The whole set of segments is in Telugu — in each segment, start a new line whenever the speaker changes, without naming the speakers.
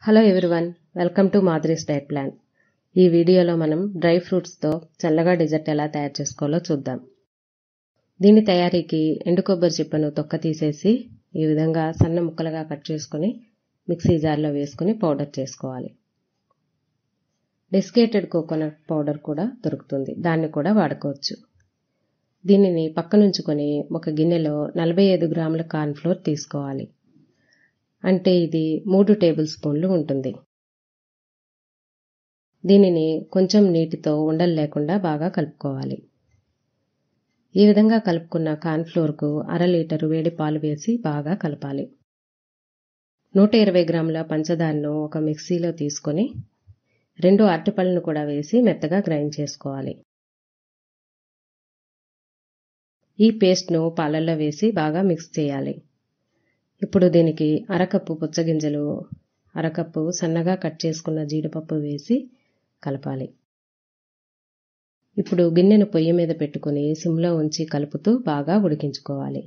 hello everyone welcome to Madhuri's diet plan ఈ వీడియోలో మనం డ్రై ఫ్రూట్స్తో చల్లగా డిజర్ట్ ఎలా తయారు చేసుకోవాలో చూద్దాం దీని తయారీకి ఎండు కొబ్బరి చిప్పను తొక్క తీసేసి ఈ విధంగా సన్న ముక్కలుగా కట్ చేసుకొని మిక్సీ జార్లో వేసుకుని పౌడర్ చేసుకోవాలి డెస్కేటెడ్ కోకోనట్ పౌడర్ కూడా దొరుకుతుంది దాన్ని కూడా వాడుకోవచ్చు దీనిని పక్కనుంచుకొని ఒక గిన్నెలో నలభై ఐదు గ్రాముల కార్న్ఫ్లోర్ తీసుకోవాలి అంటే ఇది మూడు టేబుల్ స్పూన్లు ఉంటుంది దీనిని కొంచెం నీటితో ఉండలు లేకుండా బాగా కలుపుకోవాలి ఈ విధంగా కలుపుకున్న కార్న్ఫ్లోర్కు అర లీటరు వేడి పాలు వేసి బాగా కలపాలి నూట ఇరవై గ్రాముల పంచదారను ఒక మిక్సీలో తీసుకొని రెండు అరటిపళ్ళను కూడా వేసి మెత్తగా గ్రైండ్ చేసుకోవాలి ఈ పేస్ట్ను పాలల్లో వేసి బాగా మిక్స్ చేయాలి ఇప్పుడు దీనికి అరకప్పు పుచ్చగింజలు అరకప్పు సన్నగా కట్ చేసుకున్న జీడిపప్పు వేసి కలపాలి ఇప్పుడు గిన్నెను పొయ్యి మీద పెట్టుకుని సిమ్లో ఉంచి కలుపుతూ బాగా ఉడికించుకోవాలి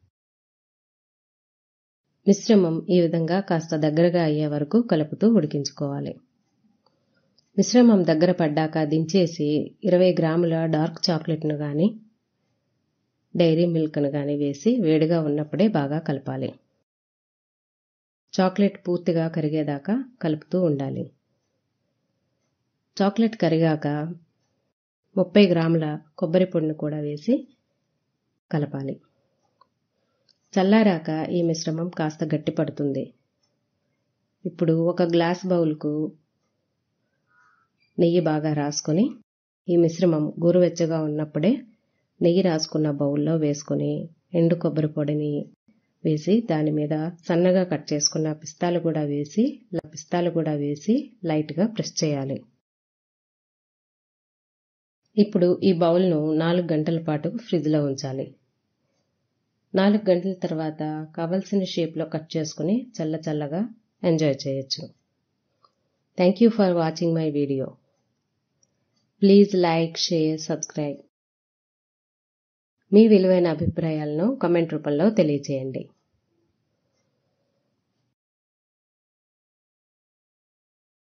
మిశ్రమం ఈ విధంగా కాస్త దగ్గరగా అయ్యే వరకు కలుపుతూ ఉడికించుకోవాలి మిశ్రమం దగ్గర పడ్డాక దించేసి ఇరవై గ్రాముల డార్క్ చాక్లెట్ను కానీ డైరీ మిల్క్ను కానీ వేసి వేడిగా ఉన్నప్పుడే బాగా కలపాలి చాక్లెట్ పూర్తిగా కరిగేదాకా కలుపుతూ ఉండాలి చాక్లెట్ కరిగాక ముప్పై గ్రాముల కొబ్బరి పొడిని కూడా వేసి కలపాలి చల్లారాక ఈ మిశ్రమం కాస్త గట్టిపడుతుంది ఇప్పుడు ఒక గ్లాస్ బౌల్కు నెయ్యి బాగా రాసుకొని ఈ మిశ్రమం గోరువెచ్చగా ఉన్నప్పుడే నెయ్యి రాసుకున్న బౌల్లో వేసుకొని ఎండు కొబ్బరి పొడిని వేసి దాని మీద సన్నగా కట్ చేసుకున్న పిస్తాలు కూడా వేసి పిస్తాలు కూడా వేసి లైట్గా ప్రెస్ చేయాలి ఇప్పుడు ఈ బౌల్ను నాలుగు గంటల పాటు ఫ్రిడ్జ్లో ఉంచాలి నాలుగు గంటల తర్వాత కావలసిన షేప్లో కట్ చేసుకుని చల్ల చల్లగా ఎంజాయ్ చేయొచ్చు thank you for watching my video please like share subscribe మీ విలువైన అభిప్రాయాలను కామెంట్ రూపంలో తెలియచేయండి